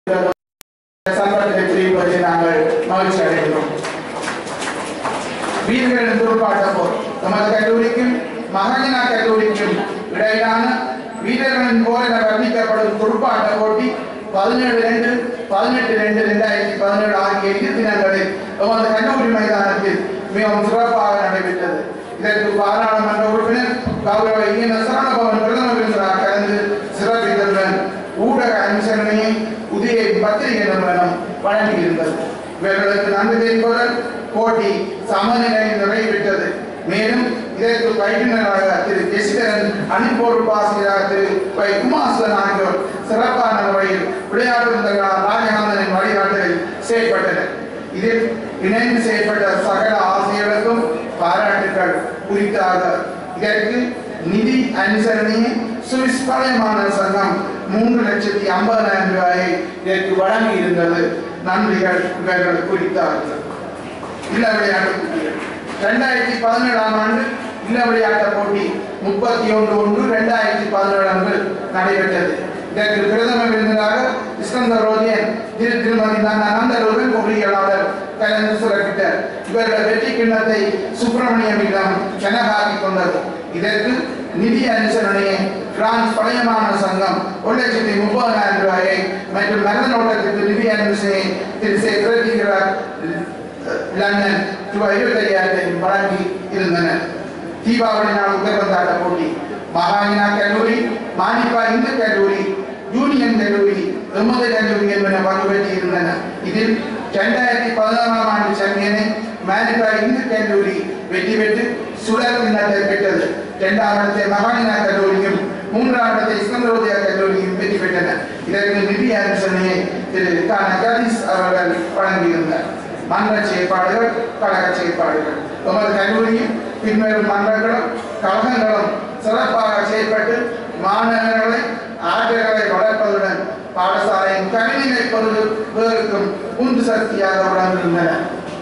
சம்பளத்தை பிரிப்பதை நாங்கள் மகிழ்ச்சி அடைகிறோம் வீரர்களின் துடுப்பாட்ட போர் நமது கல்லூரிக்கும் மகாஜனா கல்லூரிக்கும் இடையிலான வீரர்களின் போர் என வர்ணிக்கப்படும் துடுப்பாட்ட போட்டி பதினேழு ரெண்டு பதினெட்டு ரெண்டு ரெண்டாயிரத்தி பதினேழு ஆகிய இரு தினங்களில் நமது கல்லூரி மைதானத்தில் மிகவும் சிறப்பாக நடைபெற்றது இதற்கு பாராளுமன்ற உறுப்பினர் கௌரவ இயன சரணபவன் பிரதம விருந்தினராக கலந்து சிறப்பித்ததுடன் ஊடக அனுசரணையை உதய பத்திரிகை நிறுவனம் வழங்கியிருந்தது இவர்களுக்கு நன்றி தெரிவிப்பதுடன் போட்டி சமநிலையில் நிறைவேற்றது மேலும் இதற்கு பயிற்றுனராக திரு ஜெசிகரன் அணிப்பொறுப்பு ஆசிரியராக திரு வை குமாசன் ஆகியோர் சிறப்பான முறையில் விளையாட்டு வீரர்களான ராஜகாந்தனின் வழிகாட்டுதலில் செயல்பட்டனர் இதில் இணைந்து செயல்பட்ட சகல ஆசிரியர்களுக்கும் பாராட்டுக்கள் குறித்தாக இதற்கு நிதி அனுசரணையை சுவிஸ் பழையமான சங்கம் மூன்று லட்சத்தி ஐம்பதாயிரம் ரூபாயை இதற்கு வழங்கி இருந்தது நன்றிகள் இவர்கள் குறித்தார்கள் இல்ல விளையாட்டு போட்டிகள் ரெண்டாயிரத்தி பதினேழாம் ஆண்டு இல்ல விளையாட்டு போட்டி முப்பத்தி ஒன்று ஒன்று ரெண்டாயிரத்தி பதினேழு அன்று நடைபெற்றது இதற்கு பிரதம விருந்தினராக இஸ்கந்தர் ரோதியன் திரு திருமதி நந்தருடன் பொறியியலாளர் கலந்து சிறப்பிட்டார் இவர்கள் வெற்றி கிண்ணத்தை சுப்பிரமணியமிடம் கனகாக்கி கொண்டது இதற்கு நிதி அனுசரணையை பிரான்ஸ் பழையமான சங்கம் ஒரு லட்சத்தி முப்பதாயிரம் ரூபாயை மற்றும் மரண நோட்டத்திற்கு நிதி அனுசரணை திரு சே பிரதிகிறார் லண்டன் ரூபாய் இருபத்தையாயிரத்தை வழங்கி இருந்தனர் தீபாவளி நாள் உத்தரவந்தாட்ட போட்டி மகாயினா கல்லூரி மானிப்பா இந்து கல்லூரி யூனியன் கல்லூரி எமது கல்லூரி என்பன பங்கு பெற்று இருந்தன இதில் இரண்டாயிரத்தி பதினாறாம் ஆண்டு சாம்பியனை மானிப்பா இந்து கல்லூரி வெற்றி பெற்று சுடர் கிண்ணத்தை பெற்றது இரண்டாம் இடத்தை மகாயினா கல்லூரியும் மூன்றாம் இடத்தை இஸ்கந்தரோதயா கல்லூரியும் வெற்றி பெற்றன இதற்கு நிதி அனுசரணையை திரு கா நகாதீஸ் அவர்கள் வழங்கியிருந்தார் மன்ற செயற்பாடுகள் கழக செயற்பாடுகள் எமது கல்லூரியும் பின்வரும் மன்றங்களும் கழகங்களும் சிறப்பாக செயல்பட்டு மாணவர்களை ஆற்றல்களை வளர்ப்பதுடன் பாடசாலையின் கணினிலை பொருளுக்கும் உந்து சக்தியாக விளங்குகின்றன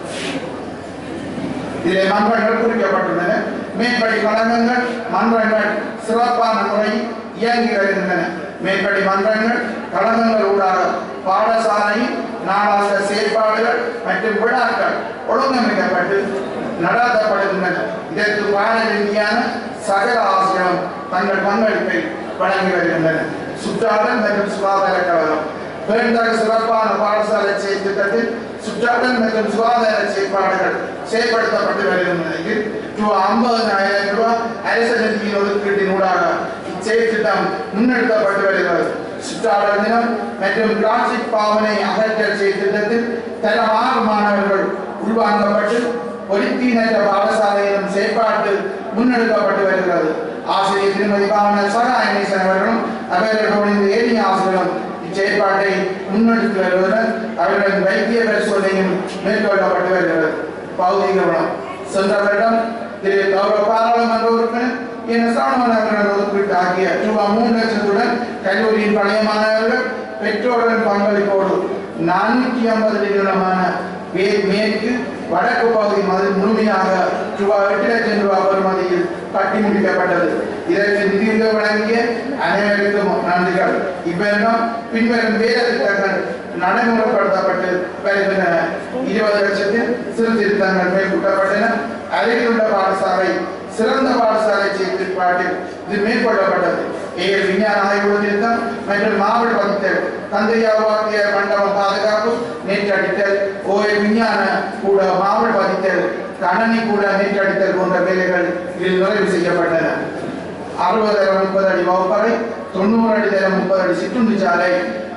இதிலே மன்றங்கள் குறிக்கப்பட்டுள்ளன மேற்படி கழகங்கள் மன்றங்கள் சிறப்பான முறையில் இயங்கி வருகின்றன மேற்படி மன்றங்கள் கழகங்கள் ஊடாக பாடசாலையின் நாளாந்த செயற்பாடுகள் மற்றும் விழாக்கள் ஒழுங்கமைக்கப்பட்டு நடத்தப்படுகின்றன இதற்கு பாட ரீதியான சகல ஆசிரியரும் தங்கள் பங்களிப்பை வழங்கி வருகின்றனர் சுற்றாடல் மற்றும் சுகாதார கழகம் பேருந்தக சிறப்பான பாடசாலை செயற்திட்டத்தில் சுற்றாடல் மற்றும் சுகாதார செயற்பாடுகள் செயல்படுத்தப்பட்டு வருகின்றன இதில் ரூபாய் ஐம்பதாயிரம் ரூபாய் அரசு நிதியின் ஒதுக்கீட்டின் ஊடாக இச்செயற்திட்டம் முன்னெடுக்கப்பட்டு வருகிறது சுற்றாடல் தினம் மற்றும் பிளாஸ்டிக் பாவனை அகற்றல் செயற்திட்டத்தில் தரம் ஆறு மாணவர்கள் உள்வாங்கப்பட்டு ஒலித்தீனற்ற பாடசாலையிலும் செயற்பாட்டு முன்னெடுக்கப்பட்டு வருகிறது ஆசிரியர் திருமதி பாவன சகாயநேசன் அவர்களும் அவர்களோடு இந்த ஏரிய ஆசிரியரும் இச்செயற்பாட்டை முன்னெடுத்து வருவதுடன் அவர்களின் வைத்திய பரிசோதனையும் மேற்கொள்ளப்பட்டு வருகிறது பௌதிக குணம் சென்ற வருடம் திரு கௌரவ பாராளுமன்ற உறுப்பினர் என் சாணவன் அவர்கள் ஒதுக்கீட்டு ஆகிய ரூபாய் மூன்று லட்சத்துடன் கல்லூரியின் பழைய மாணவர்கள் பெற்றோரின் பங்களிப்போடு நானூற்றி ஐம்பது நிறுவனமான மே- மேற்கு வடக்கு பகுதி மது முழுமையாக ரூபாய் எட்டு லட்சம் ரூபாய் பெறுமதியில் கட்டி முடிக்கப்பட்டது இதற்கு நிதியுதவி வழங்கிய அனைவருக்கும் நன்றிகள் இவ்வருடம் பின்வரும் வேலை திட்டங்கள் நடைமுறைப்படுத்தப்பட்டு வருகின்றன இருபது லட்சத்தில் சிறு திருத்தங்கள் மேற்கொள்ளப்பட்டன அருகில் உள்ள பாடசாலை சிறந்த பாடசாலை செயற்பாட்டில் இது மேற்கொள்ளப்பட்டது ஏழு விஞ்ஞான ஆய்வு திருத்தம் மற்றும் மாவட்ட பதித்தல் தந்தையா வாக்கிய மண்டபம் பாதுகாப்பு நேற்றடித்தல் ஓய் விஞ்ஞான கூட மாவட்ட பதித்தல் கணனி கூட நேற்றடித்தல் போன்ற வேலைகள் இதில் நிறைவு செய்யப்பட்டன அறுபது முப்பது அடி வகுப்பறை தொண்ணூறு அடி தரம் முப்பது அடி சிற்றுண்டி சாலை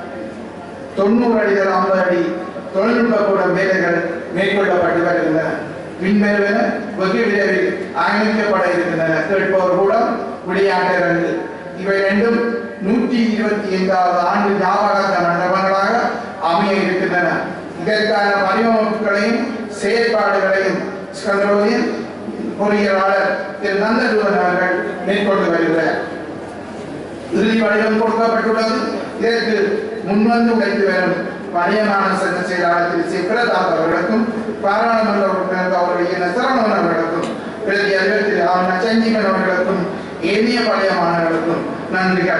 தொண்ணூறு அடி தரம் ஐம்பது அடி தொழில்நுட்ப கூட வேலைகள் மேற்கொள்ளப்பட்டு வருகின்றன பின்வருவன வெகு விரைவில் ஆரம்பிக்கப்பட இருக்கின்றன கேட்பவர் கூட விளையாட்டு இவை ரெண்டும் நூற்றி இருபத்தி ஐந்தாவது ஆண்டு ஞாபகார்த்த மண்டபங்களாக அமைய இருக்கின்றன இதற்கான வடிவமைப்புகளையும் செயற்பாடுகளையும் ஸ்கந்தரோதியன் பொறியியலாளர் திரு நந்ததூரன் அவர்கள் மேற்கொண்டு வருகிறார் இறுதி வடிவம் கொடுக்கப்பட்டுள்ளது இதற்கு முன்வந்து உழைத்து வரும் பணியமான சங்க செயலாளர் திரு சி பிரதாப் அவர்களுக்கும் பாராளுமன்ற உறுப்பினர் அவருடைய நசரமன் அவர்களுக்கும் பிரதி அதிபர் திரு ஆர் நச்சஞ்சீவன் அவர்களுக்கும் ஏனைய பழைய மாணவர்களுக்கும் நன்றிகள்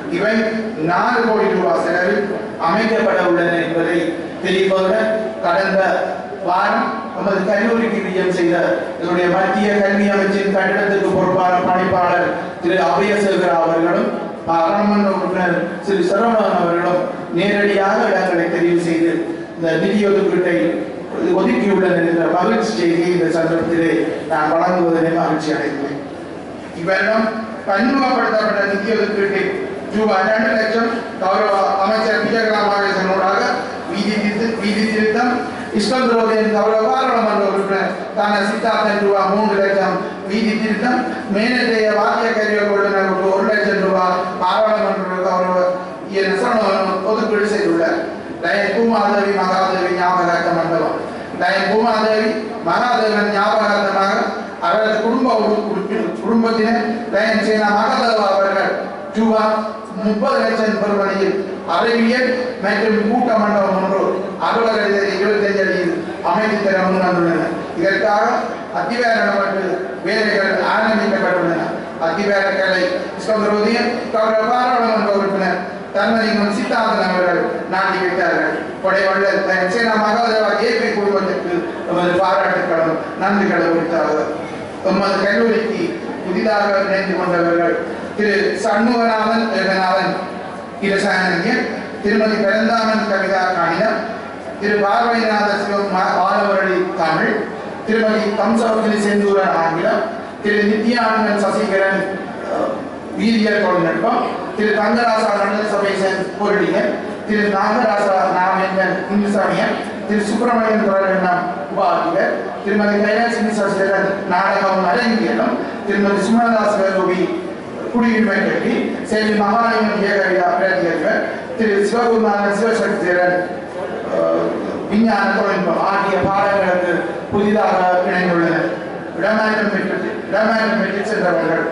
இவை நாலு கோடி ரூபாய் செலவில் அமைக்கப்பட உள்ளன என்பதை தெரிவிப்பதுடன் கடந்த வாரம் நமது கல்லூரிக்கு விஜயம் செய்த இதனுடைய மத்திய கல்வி அமைச்சின் கட்டிடத்திற்கு பொறுப்பான பணிப்பாளர் திரு அபயசேகர் அவர்களும் பாராளுமன்ற உறுப்பினர் திரு சரவணன் அவர்களும் நேரடியாக இடங்களை தெரிவு செய்து இந்த நிதி ஒதுக்கீட்டை ஒதுக்கியுள்ளனர் என்ற மகிழ்ச்சி செய்தியை இந்த சந்தர்ப்பத்திலே நான் வழங்குவதனை மகிழ்ச்சி அடைகிறேன் இவரிடம் பன்முகப்படுத்தப்பட்ட நிதி ஒதுக்கீட்டை ரூபாய் இரண்டு லட்சம் கௌரவ அமைச்சர் விஜயராமகிருஷ்ணனோடாக வீதி திருத்த வீதி திருத்தம் இஷ்டந்திரோதயன் கௌரவ பாராளுமன்ற உறுப்பினர் தான சித்தார்த்தன் ரூபாய் மூன்று லட்சம் வீதி திருத்தம் மேனத்தைய வாக்கிய கருவிய கொள்ளுநருக்கு ஒரு லட்சம் ரூபாய் பாராளுமன்ற கௌரவ என் சரணவன் ஒதுக்கீடு செய்துள்ளார் லயன் பூமாதேவி மகாதேவி ஞாபகார்த்த மண்டபம் லயன் பூமாதேவி மகாதேவன் ஞாபகார்த்தமாக அவரது குடும்ப உறு- உறுப்பினர் குடும்பத்தினர் லயன் சேனா மகாதேவா அவர்கள் ரூபா முப்பது லட்சம் பெறுமதியில் அறிவியல் மற்றும் கூட்ட மண்டபம் ஒன்று அலுவலக இருபத்தி அடியில் அமைத்து தர முன்வந்துள்ளனர் இதற்காக அத்திவேரணப்பட்டு வேலைகள் ஆரம்பிக்கப்பட்டுள்ளன அத்திவேர கலை சுந்தரோதயம் கௌரவ பாராளுமன்ற உறுப்பினர் தன்மதிக்கும் சித்தாந்தன் அவர்கள் நாட்டி வைத்தார்கள் கொடைவள்ள சேனா மகாதேவா ஏபி குடும்பத்திற்கு எமது பாராட்டுகளும் நன்றிகளை உரித்தார்கள் எமது கல்லூரிக்கு புதிதாக இணைந்து கொண்டவர்கள் திரு சண்முகநாதன் ஏகநாதன் இரசாயனியர் திருமதி பெருந்தாமன் கவிதா காணிதம் திரு பார்வைநாத சிவம் பாலவரடி தமிழ் திருமதி கம்சவர்தனி செந்தூரன் ஆங்கிலம் திரு நித்யானந்தன் சசிகரன் அஹ், வீரியர் தொழில்நுட்பம் திரு தங்கராசா மண்டல சபை சென் பொருளியர் திரு நாகராசா நாமேந்தன் இந்து சமயம் திரு சுப்பிரமணியன் தொடர்பெண்ணம் உபாதிகர் திருமதி கைலாசினி சசிதரன் நாடகம் அரங்கியலும் திருமதி சுமனதாஸ் வேலோவி குடியுரிமை கல்வி செல்வி மகாலிங்கம் ஏகவியா பிரதியர்கள் திரு சிவகுமாரன் சிவசக்திரன் அஹ், விஞ்ஞான தொழில்நுட்பம் ஆகிய பாடங்களுக்கு புதிதாக இணைந்துள்ளனர் இடமாற்றம் பெற்று இடமாற்றம் பெற்று சென்றவர்கள்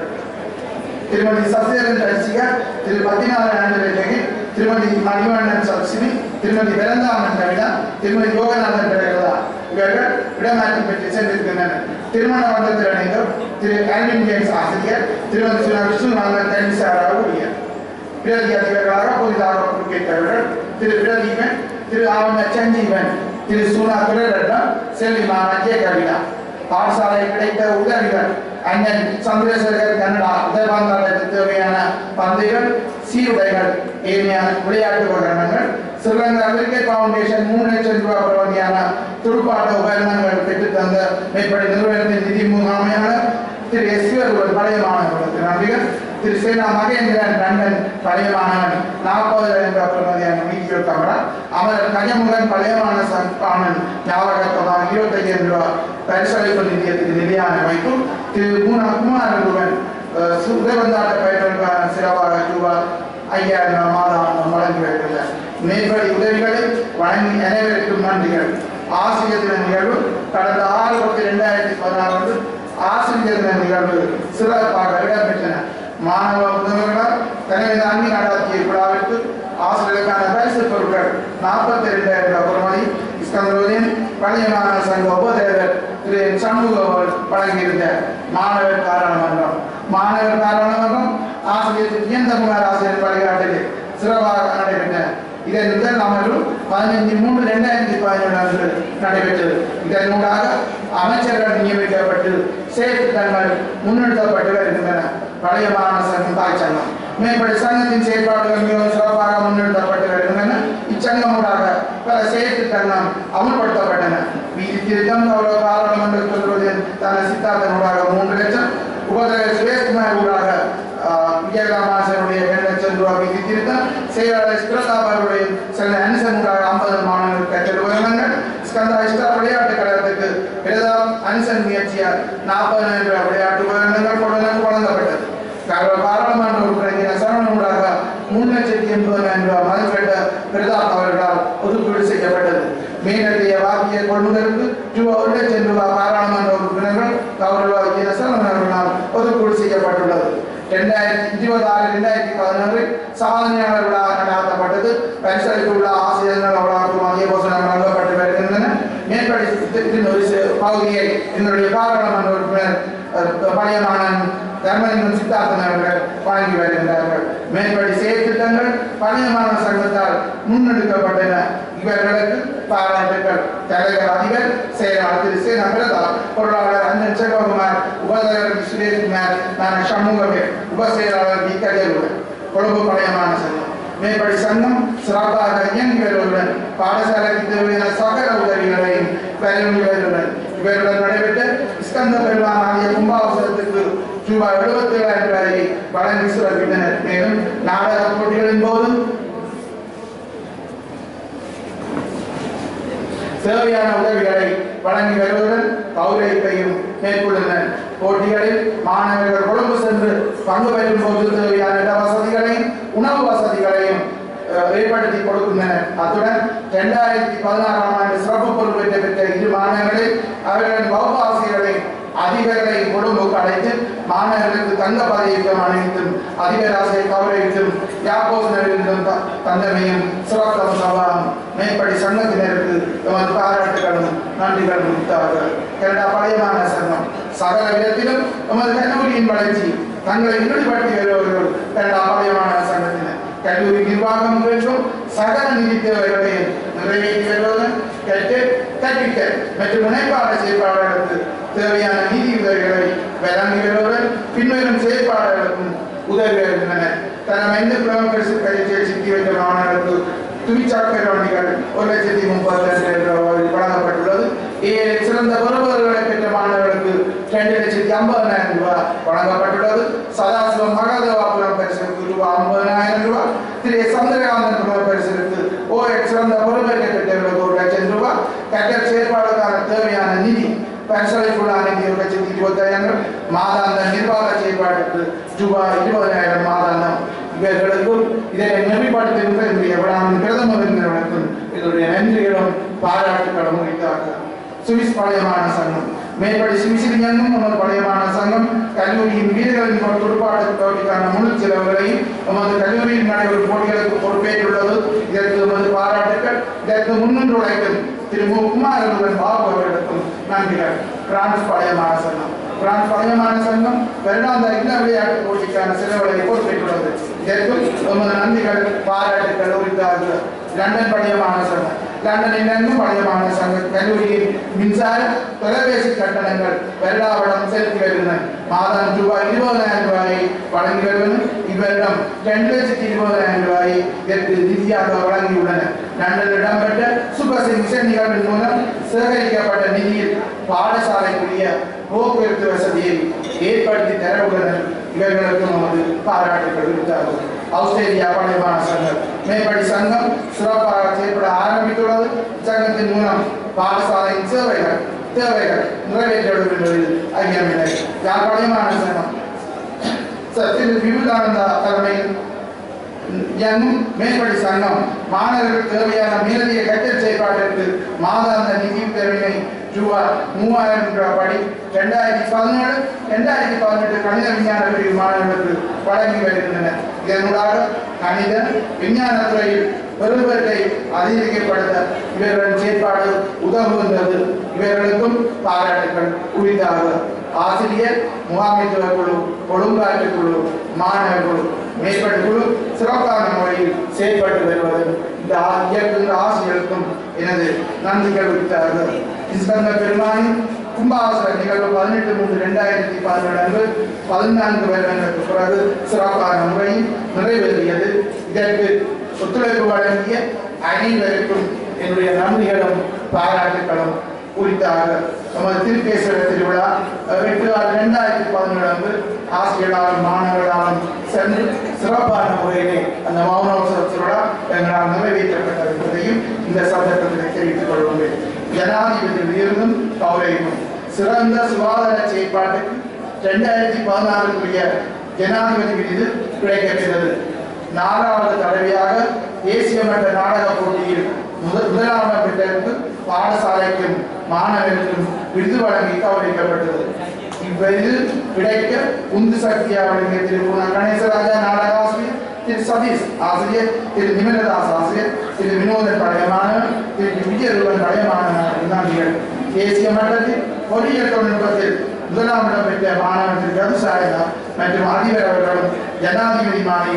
திருமதி சசிதரன் ரசிகா திரு பத்திநாதன் ஆண்டவர்களே திருமதி மணிவண்ணன் சப்சினி திருமதி விரந்தாமன் கவிதா திருமதி யோகநாதன் பிரகதா இவர்கள் இடமாற்றம் பெற்று சென்றிருக்கின்றனர் திருமண மண்டலத்தில் இணைந்தோர் திரு ஆல்வின் ஜேம்ஸ் ஆசிரியர் திருமதி சுனா விஷ்ணுநாதன் தனிசாரா ஊழியர் பிரதி அதிபர்களாக புதிதாக பொறுப்பேற்றவர்கள் திரு பிரதீபன் திரு ஆவண சஞ்சீவன் திரு சுனா துரரட்னம் செல்வி மாணஜே கவிதா பாடசாலை கிடைத்த உதவிகள் அண்ணன் சந்திரசேகர் கன்னடா உதயபாந்தாளருக்கு தேவையான பந்துகள் சீருடைகள் ஏனைய விளையாட்டு உபகரணங்கள் ஸ்ரீலங்கா கிரிக்கெட் பவுண்டேஷன் மூணு லட்சம் ரூபாய் பெறுமதியான துடுப்பாட்ட உபகரணங்கள் பெற்றுத் தந்த மேற்படி நிறுவனத்தின் நிதி முகாமையாளர் திரு எஸ் ஒரு பழைய மாணவர்களுக்கு நன்றிகள் திரு சேனா மகேந்திரன் ரண்டன் பழைய மாணவன் நாற்பது என்ற பெறுமதியான வீடியோ கேமரா அமரர் கஜமுகன் பழைய மாணவ சங்கானன் ஞாபகத்தமாக இருபத்தையாயிரம் ரூபாய் பரிசளிப்பு நிதியத்துக்கு நிதியான வைப்பு திரு மூணா குமாரகுவன் சுதவந்தாட்ட பயிர்களுக்கான சிறப்பாக ரூபாய் ஐயாயிரம் மாதம் வழங்கி வருகின்றனர் மேற்படி உதவிகளை வழங்கி அனைவருக்கும் நன்றிகள் ஆசிரியர் தின நிகழ்வு கடந்த ஆறு பத்து இரண்டாயிரத்தி பதினாறு அன்று ஆசிரியர் தின நிகழ்வு சிறப்பாக இடம்பெற்றன மாணவ உதவிகளால் தலைமை அன்னி நடாத்திய விழாவிற்கு ஆசிரியருக்கான பரிசு பொருட்கள் நாற்பத்தி இரண்டாயிரம் ரூபாய் பெறுமதி இஸ்கந்தரோதின் பழைய மாணவர் சங்க உபதேவர் திரு என் சண்முகம் அவர்கள் வழங்கியிருந்த மாணவர் பாராளுமன்றம் மாணவர் பாராளுமன்றம் ஆசிரியர் ஜெயந்தகுமார் ஆசிரியர் வழிகாட்டில் சிறப்பாக நடைபெற்றன இதன் முதல் அமர்வு பதினைந்து மூன்று இரண்டாயிரத்தி பதினேழு அன்று நடைபெற்றது இதனூடாக அமைச்சர்கள் நியமிக்கப்பட்டு செயற்திட்டங்கள் முன்னெடுக்கப்பட்டு வருகின்றன பழைய மாகாண சங்கம் தாய் சங்கம் மேற்படி சங்கத்தின் செயற்பாடுகள் மிகவும் சிறப்பாக முன்னெடுக்கப்பட்டு வருகின்றன இச்சங்கமூடாக பல செயற்திட்டங்கள் அமுல்படுத்தப்பட்டன வீதி திருத்தம் கௌரவ பாராளுமன்ற சொல்வதில் தன சித்தார்த்தனூடாக மூன்று லட்சம் உபதேவ சுரேஷ்குமார் ஊடாக விஜயகாமாசனுடைய இரண்டு லட்சம் ரூபாய் வீதி திருத்தம் செயலாளர் பிரதாபருடைய சில அனுசனுக்காக ஐம்பது மாணவர்கள் கற்றல் உபகரணங்கள் ஸ்கந்தா இஷ்டா விளையாட்டு கழகத்துக்கு பிரதாப் அனுசன் முயற்சியால் நாற்பதாயிரம் ரூபாய் விளையாட்டு உபகரணங்கள் கொண்டு வழங்கப்பட்டது கௌரவ பாராளுமன்ற உறுப்பினர் சரவணூடாக மூணு லட்சத்தி எண்பதாயிரம் ரூபாய் மதிப்பிட்ட பிரதாப் அவர்களால் ஒதுக்கீடு செய்யப்பட்டது மேலதிக வாக்கிய கொள்முதலுக்கு ரூபாய் ஒரு லட்சம் ரூபாய் பாராளுமன்ற உறுப்பினர்கள் கௌரவ சரவணன் அவர்களால் ஒதுக்கீடு செய்யப்பட்டுள்ளது ரெண்டாயிரத்தி இருபது ஆறு ரெண்டாயிரத்தி பதினொன்றில் சாதனையாளர் விழா நடாத்தப்பட்டது பரிசளிப்பு விழா ஆசிரியர்கள் விழாவுக்கு மதிய போசனம் வழங்கப்பட்டு வருகின்றன மேற்படி திட்டத்தின் ஒரு சி- பகுதியை என்னுடைய பாராளுமன்ற உறுப்பினர் அஹ், பழைய மாணவன் தர்மலிங்கம் சித்தார்த்தன் அவர்கள் வழங்கி வருகின்றார்கள் மேற்படி சேர்த்து திட்டங்கள் பணியமான சங்கத்தால் முன்னெடுக்கப்பட்டன இவர்களுக்கு பாராட்டுகள் தலைவர் அதிபர் செயலாளர் திரு சே நகரதா பொருளாளர் அண்ணன் செல்வகுமார் உபதலைவர் சுரேஷ்குமார் நான் சண்முகவே உப செயலாளர் வி கஜலுடன் கொழும்பு பணியமான சங்கம் மேற்படி சங்கம் சிறப்பாக இயங்கி வருவதுடன் பாடசாலைக்கு தேவையான சகல உதவிகளையும் வழங்கி வருவதுடன் இவருடன் நடைபெற்ற ஸ்கந்த பெருமான் ஆகிய கும்பாவசரத்துக்கு ரூபாய் எழுபத்தி ஏழாயிரம் ரூபாயை வழங்கி சிறப்பித்தனர் மேலும் நாடக போட்டிகளின் போது தேவையான உதவிகளை வழங்கி வருவதுடன் கௌரவிப்பையும் மேற்கொள்ளுனர் போட்டிகளில் மாணவர்கள் கொழும்பு சென்று பங்கு பெறும் போது தேவையான இட வசதிகளையும் உணவு வசதிகளையும் அஹ், ஏற்படுத்தி கொடுக்கின்றனர் அத்துடன் இரண்டாயிரத்தி பதினாறாம் ஆண்டு சிறப்பு பொறுப்பேற்ற பெற்ற இரு மாணவர்களில் அவர்களின் வகுப்பு ஆசிரியர்களை அதிபர்களை கொழும்புக்கு அழைத்து மாணவர்களுக்கு தங்க பதவியம் அணிவித்தும் அதிபர் ஆசிரியர் கௌரவித்தும் யாப்போஸ் நடுவிலும் தந்தமையும் சிறப்பு சபாவும் மேற்படி சங்கத்தினருக்கு எமது பாராட்டுகளும் நன்றிகள் முடித்தார்கள் கனடா பழையமான சங்கம் சகல விதத்திலும் எமது கல்லூரியின் வளர்ச்சி தங்களை ஈடுபடுத்தி வருபவர்கள் கனடா பழையமான சங்கத்தினர் கல்லூரி நிர்வாகம் மற்றும் சகல நிதி தேவைகளையும் நிறைவேற்றி வருவதுடன் கற்று கற்பிக்க மற்றும் இணைப்பாட செயற்பாடுகளுக்கு தேவையான நிதி உதவிகளை வழங்கி வருவதுடன் பின்வரும் செயற்பாடுகளுக்கும் உதவி வருகின்றனர் தரம் எந்த பிரமுகர் பயிற்சியில் சித்தி வைத்த மாணவர்களுக்கு துவிச்சாக்கர வண்டிகள் ஒரு லட்சத்தி முப்பத்தி ரெண்டு ரூபாய் வழங்கப்பட்டுள்ளது ஏழு சிறந்த பெறுபவர்களை பெற்ற மாணவர்களுக்கு ரெண்டு லட்சத்தி ஐம்பதனாயிரம் ரூபாய் வழங்கப்பட்டுள்ளது சதாசிவம் மகாதேவாபுரம் பரிசுக்கு ரூபாய் ஐம்பதனாயிரம் ரூபாய் திரு சந்திரகாந்தன் புலவர் பரிசுக்கு ஓ சிறந்த பொறுப்பேற்ற பெற்றவர்களுக்கு ஒரு லட்சம் ரூபாய் கட்டல் செயற்பாடுக்கான தேவையான நிதி பரிசளிப்புள்ள நிதி ஒரு லட்சத்தி இருபத்தாயிரம் மாதாந்த நிர்வாக செயற்பாட்டுக்கு ரூபாய் இருபதாயிரம் மாதாந்தம் இவர்களுக்கும் இதை நெறிப்படுத்துகின்ற என்னுடைய விழாவின் பிரதம விருந்தினர்களுக்கும் இதனுடைய நன்றிகளும் பாராட்டுகளும் உரித்தார்கள் சுவிஸ் பழையமான சங்கம் மேற்படி சுவிஸில் இயங்கும் நமது பழையமான சங்கம் கல்லூரியின் வீரர்களின் ஒரு துடுப்பாட்ட போட்டிக்கான முழு செலவுகளையும் நமது கல்லூரியில் நடைபெறும் போட்டிகளுக்கு பொறுப்பேற்றுள்ளது இதற்கு நமது பாராட்டுகள் இதற்கு முன்னின்று உழைக்கும் திரு மு குமாரனுடன் பாபு அவர்களுக்கும் நன்றிகள் பிரான்ஸ் பழையமான சங்கம் பிரான்ஸ் பழையமான சங்கம் வருடாந்த இல்ல விளையாட்டு போட்டிக்கான செலவுகளை பொறுப்பேற்றுள்ளது இதற்கும் நமது நன்றிகள் பாராட்டுகள் உரித்தார்கள் லண்டன் பழையமான சங்கம் லண்டனில் எங்கும் பழையமான சங்க கல்லூரியில் மின்சார தொலைபேசி கட்டணங்கள் வருடாவடம் செலுத்தி வருகின்றன மாதம் ரூபாய் இருபதாயிரம் ரூபாயை வழங்கி வருவதும் இவ்வருடம் ரெண்டு லட்சத்தி இருபதாயிரம் ரூபாயை இதற்கு நிதியாக வழங்கியுள்ளனர் லண்டனில் இடம்பெற்ற சூப்பர் மிஷன் நிகழ்வின் மூலம் சேகரிக்கப்பட்ட நிதியில் பாடசாலைக்குரிய போக்குவரத்து வசதியை ஏற்படுத்தி தர உள்ளனர் இவர்களுக்கும் நமது பாராட்டுகள் விடுத்தார்கள் ஆஸ்திரேலியா பழையமான சங்கம் மேற்படி சங்கம் சிறப்பாக செயல்பட ஆரம்பித்துள்ளது சங்கத்தின் மூலம் பாடசாலையின் சேவைகள் தேவைகள் நிறைவேற்றப்படும் என்பதில் ஐயமில்லை யார் பழையமான சங்கம் திரு விபுதானந்தா தலைமையில் இயங்கும் மேற்படி சங்கம் மாணவர்களுக்கு தேவையான மேலதிக கற்றல் செயற்பாட்டிற்கு மாதாந்த நிதி உதவினை ரூபாய் மூவாயிரம் ரூபாய் படி ரெண்டாயிரத்தி பதினேழு ரெண்டாயிரத்தி பதினெட்டு கணித விஞ்ஞான பிரிவு மாணவர்களுக்கு வழங்கி வருகின்றனர் இதனூடாக கணித விஞ்ஞான துறையில் பெரும்பேட்டை அதிகரிக்கப்படுத்த இவர்களின் செயற்பாடு உதவுகின்றது இவர்களுக்கும் பாராட்டுகள் உரித்தாக ஆசிரியர் முகாமைத்துவ குழு ஒழுங்காற்று குழு மாணவர் குழு மேற்பட்ட குழு சிறப்பான முறையில் செயல்பட்டு வருவது இந்த ஆ- இயக்குகின்ற ஆசிரியருக்கும் எனது நன்றிகள் உரித்தார்கள் இஸ்கந்த பெருமானின் கும்பாவசர நிகழ்வு பதினெட்டு மூன்று ரெண்டாயிரத்தி பதினேழு அன்று பதினான்கு வருடங்களுக்கு பிறகு சிறப்பான முறையில் நிறைவேறியது இதற்கு ஒத்துழைப்பு வழங்கிய அனைவருக்கும் என்னுடைய நன்றிகளும் பாராட்டுகளும் குறித்தாக நமது திருப்பேசுகிற திருவிழா எட்டு ஆறு ரெண்டாயிரத்தி பதினேழு அன்று ஆசிரியர்களாலும் மாணவர்களாலும் சென்று சிறப்பான முறையிலே அந்த மௌனோத்சவ திருவிழா எங்களால் நிறைவேற்றப்பட்டது என்பதையும் இந்த சந்தர்ப்பத்தில் தெரிவித்துக் கொள்வோம் ஜனாதிபதி விருதும் கௌரவிக்கும் சிறந்த சுகாதார செயற்பாட்டுக்கு ரெண்டாயிரத்தி பதினாறுக்குரிய ஜனாதிபதி விருது கிடைக்கப்பெற்றது நாலாவது தடவையாக தேசிய மட்ட நாடக போட்டியில் முதல் முதலாவது பெற்றவருக்கு பாடசாலைக்கும் மாணவர்களுக்கும் விருது வழங்கி கௌரவிக்கப்பட்டது இவ்விருது கிடைக்க உந்து சக்தியாக வழங்கிய திரு பூனா கணேசராஜா நாடக ஆசிரியர் திரு சதீஷ் ஆசிரியர் திரு நிமிரதாஸ் ஆசிரியர் திரு வினோதன் பழையமானவர் திரு விஜயரூபன் பழையமானவர் நன்றிகள் தேசிய மட்டத்தில் பொறியியல் தொழில்நுட்பத்தில் முதலாம் இடம் பெற்ற மாணவன் திரு கருசாயனா மற்றும் அதிபர் அவர்களும் ஜனாதிபதி மாளிகையில்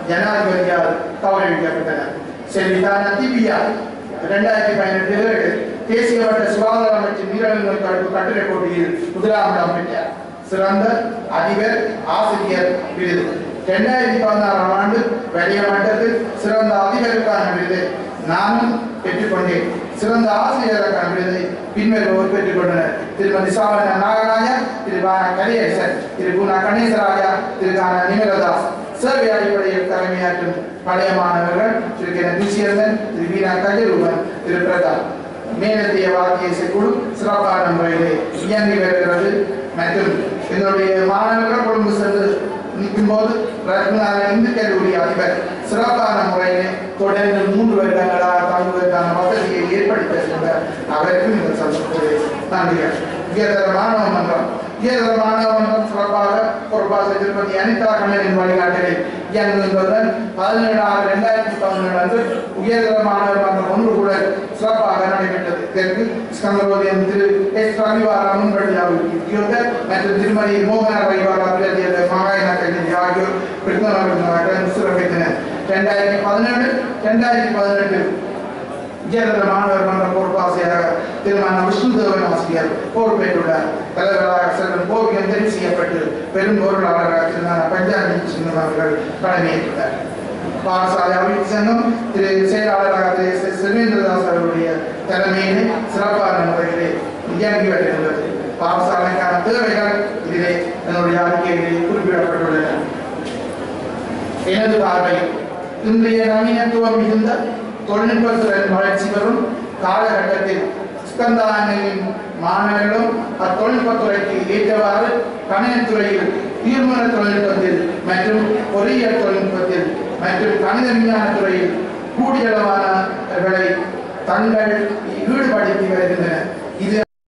ஜனாதிபதியால் கௌரவிக்கப்பட்டனர் செல்விதான திவ்யா இரண்டாயிரத்தி பதினெட்டு தேசிய வட்ட சுகாதார அமைச்சு நீரழிவு தடுப்பு கட்டுரை போட்டியில் முதலாம் இடம் பெற்றார் சிறந்த அதிபர் ஆசிரியர் விருது இரண்டாயிரத்தி பதினாறாம் ஆண்டு வெளிய மட்டத்தில் சிறந்த அதிபருக்கான விருது நானும் பெற்றுக்கொண்டேன் சிறந்த ஆசிரியருக்கான விருதை பின்வருவோர் பெற்றுக்கொண்டனர் திருமதி சாவன நாகராஜா திரு வான கலியேசன் திரு குணா கணேசராஜா திரு கான நிமலதாஸ் சேவை அடிப்படையில் தலைமையாற்றும் பழைய மாணவர்கள் திரு கென துஷியந்தன் திரு வீணா கஜரூபன் திரு பிரதாப் மேலத்திய வாத்திய இசைக்குழு சிறப்பான முறையிலே இயங்கி வருகிறது மற்றும் என்னுடைய மாணவர்கள் கொழும்பு சென்று நிற்கும் போது ரத்னார இந்து கல்லூரி அதிபர் சிறப்பான முறையிலே தொடர்ந்து மூன்று வருடங்களாக தங்குவதற்கான வசதியை ஏற்படுத்தி தருகின்றார் அவருக்கும் இந்த சந்தர்ப்பத்தில் நன்றிகள் உயர்தர மாணவ மன்றம் உயர்தர மாணவ மன்றம் சிறப்பாக பொறுப்பாக திருப்பதி அனிதா கண்ணனின் வழிகாட்டலில் இயங்குவதுடன் பதினேழு ஆறு ரெண்டாயிரத்தி பதினேழு அன்று உயர்தர மாணவர் மன்றம் ஒன்று கூட சிறப்பாக நடைபெற்றது இதற்கு ஸ்கந்தரோதயம் திரு எஸ் ரவிவாரா முன்படியாவு உத்தியோகர் மற்றும் திருமதி மோகன ரவிவாரா பிரதியர் மாகாயண கல்வி ஆகியோர் விருந்தினர்கள் சிறப்பித்தனர் ரெண்டாயிரத்தி பதினேழு ரெண்டாயிரத்தி பதினெட்டு உயர்தர மாணவர் மன்ற பொறுப்பாசிரியராக திருமண விஷ்ணுதேவன் ஆசிரியர் பொறுப்பேற்றுள்ளார் தலைவராக செல்வன் கோவியம் தெரிவு செய்யப்பட்டு பெரும் பொருளாளராக திருமண பஞ்சாபி சின்னம் அவர்கள் கடமையேற்றார் பாடசாலை அபிவிருத்தி சங்கம் திரு செயலாளராக திரு எஸ் எஸ் செல்வேந்திரதாஸ் அவருடைய தலைமையிலே சிறப்பான முறையிலே இயங்கி வருகின்றது பாடசாலைக்கான தேவைகள் இதிலே என்னுடைய அறிக்கையிலே குறிப்பிடப்பட்டுள்ளன எனது பார்வை இன்றைய நவீனத்துவம் மிகுந்த தொழில்நுட்பத்துடன் வளர்ச்சி பெறும் காலகட்டத்தில் ஸ்கந்தானின் மாணவர்களும் அத்தொழில்நுட்பத்துறைக்கு ஏற்றவாறு கணிதத்துறையில் தீர்மான தொழில்நுட்பத்தில் மற்றும் பொறியியல் தொழில்நுட்பத்தில் மற்றும் கணித விஞ்ஞான துறையில் கூடியளவானவர்களை தங்கள்